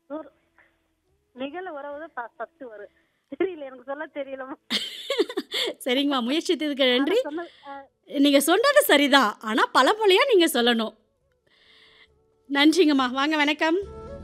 நூறு நிகழ உறவு தான் ஃபர்ஸ்ட் வரும் தெரியல எனக்கு சொல்ல தெரியலம்மா சரிங்கம்மா முயற்சித்ததுக்கு நன்றி ஆனா சொன்ன- ஆ, நீங்கள் சொன்னது சரிதான் ஆனால் பழமொழியாக நீங்கள் சொல்லணும் நன்றிங்கம்மா வாங்க வணக்கம்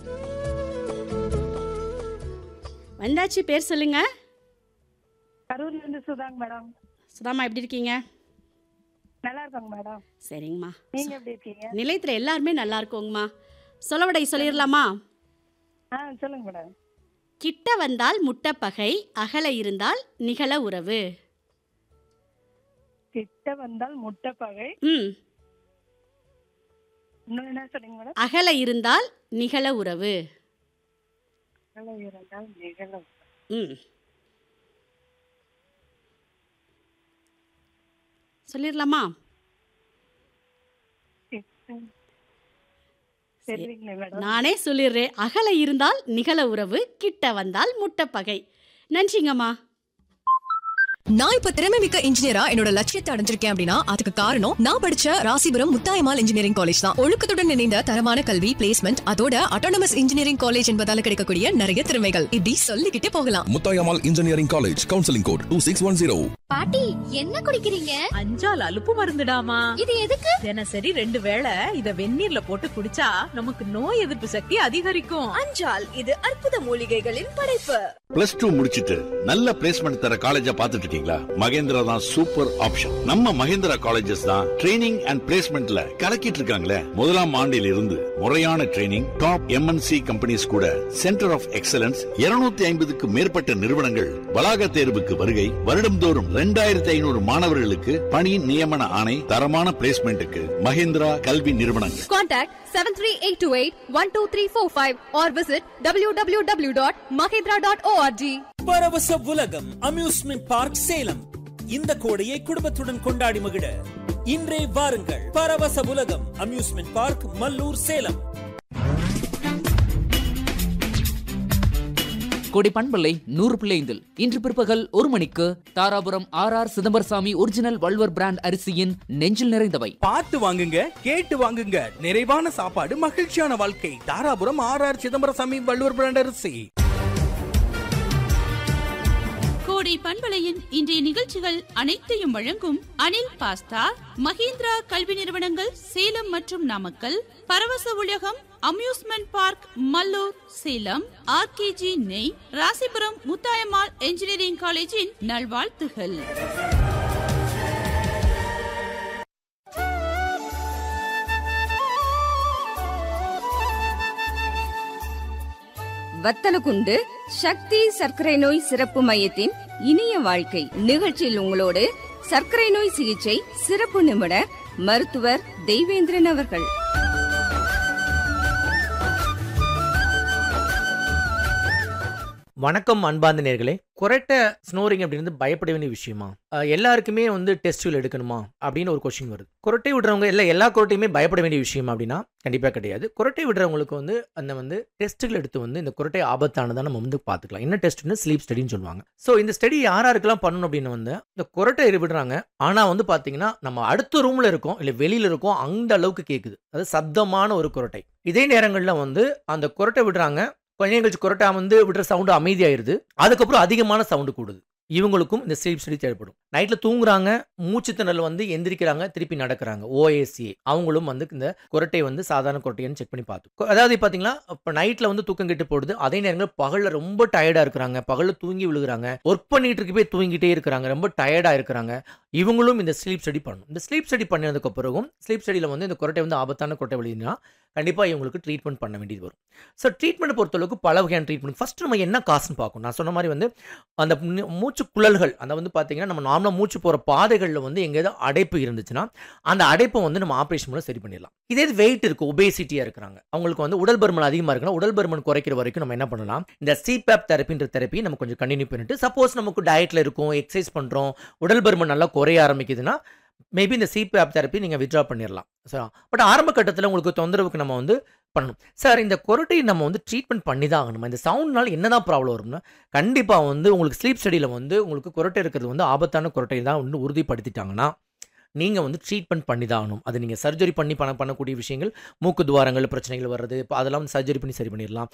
வந்தாச்சு பேர் சொல்லுங்க கரூர்ல இருந்து சுதாங்க மேடம் சுதாமா எப்படி இருக்கீங்க நல்லா இருக்காங்க மேடம் சரிங்கம்மா நீங்க எப்படி இருக்கீங்க நிலையத்தில் எல்லாருமே நல்லா இருக்கோங்கம்மா சொல்லவடை சொல்லிடலாமா ஆ சொல்லுங்க மேடம் கிட்ட வந்தால் முட்டை பகை அகல இருந்தால் நிகழ உறவு கிட்ட வந்தால் முட்டை பகை ம் இன்னும் என்ன சொன்னீங்க மேடம் அகல இருந்தால் நிகழ உறவு நிகழ இருந்தால் நிகழ ம் சொல்லிடலாமா கிட்ட- தெரியலீங்களே மேடம் நானே சொல்லிடுறேன் அகல இருந்தால் நிகழ உறவு கிட்ட வந்தால் முட்டை பகை நன்றிங்கம்மா நான் இப்ப திறமை மிக்க இன்ஜினியரா என்னோட லட்சியத்தை அடைஞ்சிருக்கேன் அப்படின்னா அதுக்கு காரணம் நான் படிச்ச ராசிபுரம் முத்தாயமால் இன்ஜினியரிங் காலேஜ் தான் ஒழுக்கத்துடன் இணைந்த தரமான கல்வி பிளேஸ்மெண்ட் அதோட அட்டானமஸ் இன்ஜினியரிங் காலேஜ் என்பதால கிடைக்கக்கூடிய நிறைய திறமைகள் இப்படி சொல்லிக்கிட்டே போகலாம் Muthayammal engineering college counselling code two six one zero பாட்டி என்ன குடிக்கிறீங்க அஞ்சால் அலுப்பு மருந்துடாமா இது எதுக்கு தினசரி ரெண்டு வேளை இத வெந்நீர்ல போட்டு குடிச்சா நமக்கு நோய் எதிர்ப்பு சக்தி அதிகரிக்கும் அஞ்சால் இது அற்புத மூலிகைகளின் படைப்பு பிளஸ் டூ முடிச்சிட்டு நல்ல பிளேஸ்மெண்ட் தர காலேஜா பாத்துட்டு இருக்கீங்களா மகேந்திரா தான் சூப்பர் ஆப்ஷன் நம்ம மகேந்திரா காலேஜஸ் தான் ட்ரைனிங் அண்ட் பிளேஸ்மெண்ட்ல கலக்கிட்டு இருக்காங்களே முதலாம் ஆண்டில் இருந்து முறையான ட்ரைனிங் டாப் எம்என்சி கம்பெனிஸ் கூட சென்டர் ஆஃப் எக்ஸலன்ஸ் 250 ஐம்பதுக்கு மேற்பட்ட நிறுவனங்கள் வளாக தேர்வுக்கு வருகை வருடம்தோறும் ரெண்டாயிரத்தி ஐநூறு மாணவர்களுக்கு பணி நியமன ஆணை தரமான பிளேஸ்மெண்ட்டுக்கு மகேந்திரா கல்வி நிறுவனங்கள் contact seven three eight two eight one two three four five or visit W W W dot Mahendra dot ORG பரவச உலகம் அம்யூஸ்மெண்ட் பார்க் சேலம் இந்த கோடையை குடும்பத்துடன் கொண்டாடி மகிழ இன்றே வாருங்கள் பரவச உலகம் அம்யூஸ்மெண்ட் பார்க் மல்லூர் சேலம் கொடி பண்பலை நூறு பிள்ளைந்தில் இன்று பிற்பகல் ஒரு மணிக்கு Dharapuram R R Chidambarasamy original Valluvar brand அரிசியின் நெஞ்சில் நிறைந்தவை பார்த்து வாங்குங்க கேட்டு வாங்குங்க நிறைவான சாப்பாடு மகிழ்ச்சியான வாழ்க்கை Dharapuram R R Chidambarasamy Valluvar brand அரிசி கோடை பண்பலையின் இன்றைய நிகழ்ச்சிகள் அனைத்தையும் வழங்கும் அனில் பாஸ்தா மகேந்திரா கல்வி நிறுவனங்கள் சேலம் மற்றும் நாமக்கல் பரவச உலகம் amusement park Mallur Salem RKG நெய் ராசிபுரம் முத்தாயம்மாள் என்ஜினியரிங் காலேஜின் நல்வாழ்த்துகள் வத்தலகுண்டு சக்தி சர்க்கரை நோய் சிறப்பு மையத்தின் இனிய வாழ்க்கை நிகழ்ச்சியில் உங்களோடு சர்க்கரை நோய் சிகிச்சை சிறப்பு நிபுணர் மருத்துவர் தெய்வேந்திரன் அவர்கள் வணக்கம் அன்பார்ந்த நேர்களே குறைட்ட ஸ்னோரிங் அப்படின்றது பயப்பட வேண்டிய விஷயமா அஹ் எல்லாருக்குமே வந்து டெஸ்டியூல் எடுக்கணுமா அப்படின்னு ஒரு கொஸ்டின் வருது குரட்டை விடுறவங்க இல்லை எல்லா குரட்டையுமே பயப்பட வேண்டிய விஷயம் அப்படின்னா கண்டிப்பாக கிடையாது குரட்டை விடுறவங்களுக்கு வந்து அந்த வந்து டெஸ்ட்டுகள் எடுத்து வந்து இந்த குரட்டை ஆபத்தானதாக நம்ம வந்து பார்த்துக்கலாம் என்ன டெஸ்ட்னு ஸ்லீப் ஸ்டடின்னு சொல்லுவாங்க ஸோ இந்த ஸ்டடி யார் யாருக்கெல்லாம் பண்ணணும் அப்படின்னு வந்து இந்த குரட்டை விடுறாங்க ஆனால் வந்து பார்த்தீங்கன்னா நம்ம அடுத்த ரூமில் இருக்கோம் இல்லை வெளியில் இருக்கோம் அந்த அளவுக்கு கேட்குது அது சப்தமான ஒரு குரட்டை இதே நேரங்களில் வந்து அந்த குரட்டை விடுறாங்க கொஞ்ச நேரம் கழிச்சு குரட்டா வந்து விடுற சவுண்டு அமைதியாயிருது அதுக்கப்புறம் அதிகமான சவுண்டு கூடுது இவங்களுக்கும் இந்த ஸ்லீப் ஸ்டடி தேவைப்படும் நைட்டில் தூங்குறாங்க மூச்சு திணறல் வந்து எந்திரிக்கிறாங்க திருப்பி நடக்கிறாங்க ஓஏசிஏ அவங்களும் வந்து இந்த குரட்டை வந்து சாதாரண குரட்டைன்னு செக் பண்ணி பார்த்து அதாவது பார்த்தீங்கன்னா இப்போ நைட்டில் வந்து தூக்கம் கெட்டு போடுது அதே நேரங்கள் பகலில் ரொம்ப டயர்டாக இருக்கிறாங்க பகலில் தூங்கி விழுகிறாங்க ஒர்க் பண்ணிட்டு இருக்க போய் தூங்கிட்டே இருக்கிறாங்க ரொம்ப டயர்டாக இருக்கிறாங்க இவங்களும் இந்த ஸ்லீப் ஸ்டடி பண்ணணும் இந்த ஸ்லீப் ஸ்டடி பண்ணதுக்கு பிறகும் ஸ்லீப் ஸ்டடியில் வந்து இந்த குரட்டை வந்து ஆபத்தான குரட்டை வழினா கண்டிப்பாக இவங்களுக்கு ட்ரீட்மெண்ட் பண்ண வேண்டியது வரும் ஸோ ட்ரீட்மெண்ட் பொறுத்தளவுக்கு பல வகையான ட்ரீட்மெண்ட் ஃபர்ஸ்ட் நம்ம என்ன காசுன்னு பார்க்கணும் நான் சொன்ன மாதிரி வந்து அந்த மூ- மூச்சு குழல்கள் அந்த வந்து பார்த்தீங்கன்னா நம்ம நார்மலாக மூச்சு போகிற பாதைகளில் வந்து எங்கேயாவது அடைப்பு இருந்துச்சுன்னா அந்த அடைப்பை வந்து நம்ம ஆப்ரேஷன் மூலம் சரி பண்ணிடலாம் இதே வெயிட் இருக்குது ஒபேசிட்டியாக இருக்கிறாங்க அவங்களுக்கு வந்து உடல் பருமன் அதிகமாக இருக்குன்னா உடல் பருமன் குறைக்கிற வரைக்கும் நம்ம என்ன பண்ணலாம் இந்த சிபேப் தெரப்பின்ற தெரப்பி நம்ம கொஞ்சம் கண்டினியூ பண்ணிட்டு சப்போஸ் நமக்கு டயட்டில் இருக்கும் எக்ஸசைஸ் பண்ணுறோம் உடல் பருமன் நல்லா குறைய ஆரம்பிக்குதுன்னா மேபி இந்த சிபிஆப் தெரப்பி நீங்கள் வித்ட்ரா பண்ணிடலாம் ஸோ பட் ஆரம்ப கட்டத்தில் உங்களுக்கு தொந்தரவுக்கு நம்ம வந்து பண்ணணும் சார் இந்த குரட்டை நம்ம வந்து ட்ரீட்மெண்ட் பண்ணி தான் ஆகணுமா இந்த சவுண்ட்னால என்னதான் ப்ராப்ளம் வரும்னா கண்டிப்பாக வந்து உங்களுக்கு ஸ்லீப் ஸ்டடியில் வந்து உங்களுக்கு குரட்டை இருக்கிறது வந்து ஆபத்தான குரட்டை தான் வந்து உறுதிப்படுத்திட்டாங்கன்னா நீங்கள் வந்து ட்ரீட்மெண்ட் பண்ணி தான் ஆகணும் அது நீங்கள் சர்ஜரி பண்ணி பண்ண பண்ணக்கூடிய விஷயங்கள் மூக்கு துவாரங்கள் பிரச்சனைகள் வர்றது இப்போ அதெல்லாம் வந்து சர்ஜரி பண்ணி சரி பண்ணிடலாம்